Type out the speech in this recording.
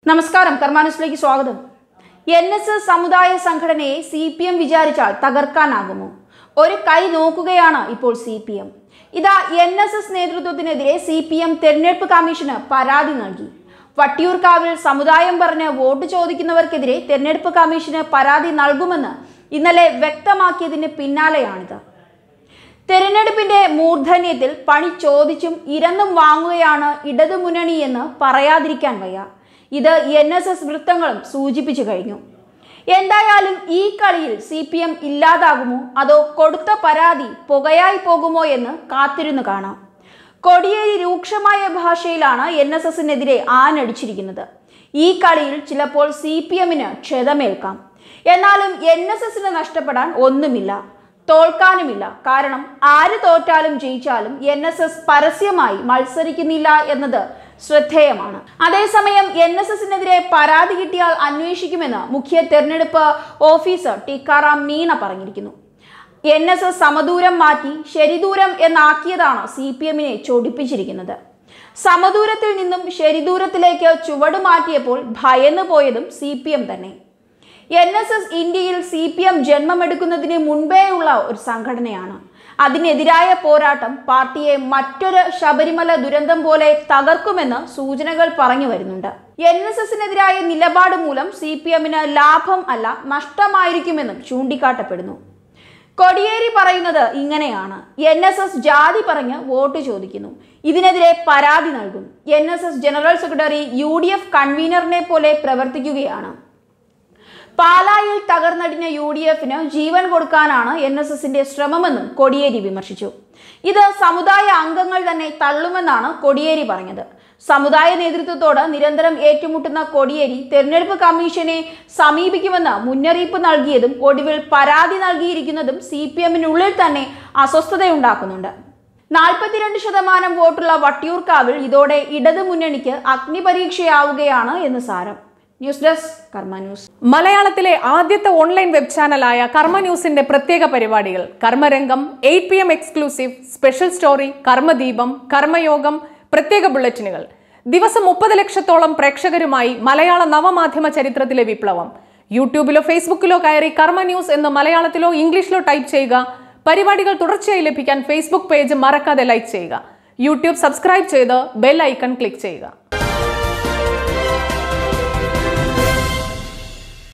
നമസ്കാരം കർമാനുസിലേക്ക് സ്വാഗതം N S S സമുദായ സംഘടനയെ സി പി എം വിചാരിച്ചാൽ തകർക്കാനാകുമോ ഒരു കൈ നോക്കുകയാണ് ഇപ്പോൾ സി പി എം ഇതാ എൻ എസ് എസ് നേതൃത്വത്തിനെതിരെ സി പി എം തെരഞ്ഞെടുപ്പ് കമ്മീഷന് പരാതി നൽകി വട്ടിയൂർക്കാവിൽ സമുദായം പറഞ്ഞ് വോട്ട് ചോദിക്കുന്നവർക്കെതിരെ തെരഞ്ഞെടുപ്പ് കമ്മീഷന് പരാതി നൽകുമെന്ന് ഇന്നലെ വ്യക്തമാക്കിയതിന് പിന്നാലെയാണിത് തെരഞ്ഞെടുപ്പിന്റെ മൂർധന്യത്തിൽ പണി ചോദിച്ചും ഇരന്നും വാങ്ങുകയാണ് ഇടതുമുന്നണി എന്ന് പറയാതിരിക്കാൻ വയ്യ ഇത് എൻ എസ് എസ് വൃത്തങ്ങളും സൂചിപ്പിച്ചു കഴിഞ്ഞു എന്തായാലും ഈ കളിയിൽ സി പി എം ഇല്ലാതാകുമോ അതോ കൊടുത്ത പരാതി പുകയായി പോകുമോ എന്ന് കാത്തിരുന്നു കാണാം കൊടിയേരി രൂക്ഷമായ ഭാഷയിലാണ് എൻ എസ് എസിനെതിരെ ആനടിച്ചിരിക്കുന്നത് ഈ കളിയിൽ ചിലപ്പോൾ സി പി എമ്മിന് ക്ഷതമേൽക്കാം എന്നാലും എൻ എസ് എസിന് നഷ്ടപ്പെടാൻ ഒന്നുമില്ല തോൽക്കാനുമില്ല കാരണം ആര് തോറ്റാലും ജയിച്ചാലും എൻ എസ് എസ് പരസ്യമായി മത്സരിക്കുന്നില്ല എന്നത് ശ്രദ്ധേയമാണ് അതേസമയം എൻ എസ് എസിനെതിരെ പരാതി കിട്ടിയാൽ അന്വേഷിക്കുമെന്ന് മുഖ്യ തെരഞ്ഞെടുപ്പ് ഓഫീസർ ടിക്കാറാം മീണ പറഞ്ഞിരിക്കുന്നു എൻ എസ് എസ് സമദൂരം മാറ്റി ശരിദൂരം എന്നാക്കിയതാണ് സി പി എമ്മിനെ ചൊടിപ്പിച്ചിരിക്കുന്നത് സമദൂരത്തിൽ നിന്നും ശരിദൂരത്തിലേക്ക് ചുവട് മാറ്റിയപ്പോൾ ഭയന്നു പോയതും സി പി എം തന്നെ എൻ എസ് എസ് ഇന്ത്യയിൽ സി പി എം ജന്മമെടുക്കുന്നതിന് മുൻപേയുള്ള ഒരു സംഘടനയാണ് അതിനെതിരായ പോരാട്ടം പാർട്ടിയെ മറ്റൊരു ശബരിമല ദുരന്തം പോലെ തകർക്കുമെന്ന് സൂചനകൾ പറഞ്ഞു വരുന്നുണ്ട് എൻ എസ് എസിനെതിരായ നിലപാട് മൂലം സി പി എമ്മിന് ലാഭം അല്ല നഷ്ടമായിരിക്കുമെന്നും ചൂണ്ടിക്കാട്ടപ്പെടുന്നു കൊടിയേരി പറയുന്നത് ഇങ്ങനെയാണ് എൻ എസ് എസ് ജാതി പറഞ്ഞ് വോട്ട് ചോദിക്കുന്നു ഇതിനെതിരെ പരാതി നൽകും N S S general secretary U D F കൺവീനറിനെ പോലെ പ്രവർത്തിക്കുകയാണ് പാലായിൽ തകർന്നടിഞ്ഞ യു ഡി എഫിന് ജീവൻ കൊടുക്കാനാണ് എൻ എസ് എസിന്റെ ശ്രമമെന്നും കൊടിയേരി വിമർശിച്ചു ഇത് സമുദായ അംഗങ്ങൾ തന്നെ തള്ളുമെന്നാണ് കൊടിയേരി പറഞ്ഞത് സമുദായ നേതൃത്വത്തോട് നിരന്തരം ഏറ്റുമുട്ടുന്ന കൊടിയേരി തെരഞ്ഞെടുപ്പ് കമ്മീഷനെ സമീപിക്കുമെന്ന് മുന്നറിയിപ്പ് നൽകിയതും ഒടുവിൽ പരാതി നൽകിയിരിക്കുന്നതും സി പി എമ്മിനുള്ളിൽ തന്നെ അസ്വസ്ഥതയുണ്ടാക്കുന്നുണ്ട് നാൽപ്പത്തിരണ്ട് ശതമാനം വോട്ടുള്ള വട്ടിയൂർക്കാവിൽ ഇതോടെ ഇടതു മുന്നണിക്ക് അഗ്നിപരീക്ഷയാവുകയാണ് എന്ന് സാരം ന്യൂസ് ഡെസ്ക് കർമ്മ ന്യൂസ് മലയാളത്തിലെ ആദ്യത്തെ ഓൺലൈൻ വെബ് ചാനലായ കർമ്മ ന്യൂസിന്റെ പ്രത്യേക പരിപാടികൾ കർമ്മരംഗം eight P M exclusive special story കർമ്മദീപം കർമ്മയോഗം പ്രത്യേക ബുള്ളറ്റിനുകൾ ദിവസം മുപ്പത് ലക്ഷത്തോളം പ്രേക്ഷകരുമായി മലയാള നവമാധ്യമ ചരിത്രത്തിലെ വിപ്ലവം യൂട്യൂബിലോ ഫേസ്ബുക്കിലോ കയറി കർമ്മ ന്യൂസ് എന്ന് മലയാളത്തിലോ ഇംഗ്ലീഷിലോ ടൈപ്പ് ചെയ്യുക പരിപാടികൾ തുടർച്ചയായി ലഭിക്കാൻ ഫേസ്ബുക്ക് പേജ് മറക്കാതെ ലൈക്ക് ചെയ്യുക യൂട്യൂബ് സബ്സ്ക്രൈബ് ചെയ്ത് ബെൽ ഐക്കൺ ക്ലിക്ക് ചെയ്യുക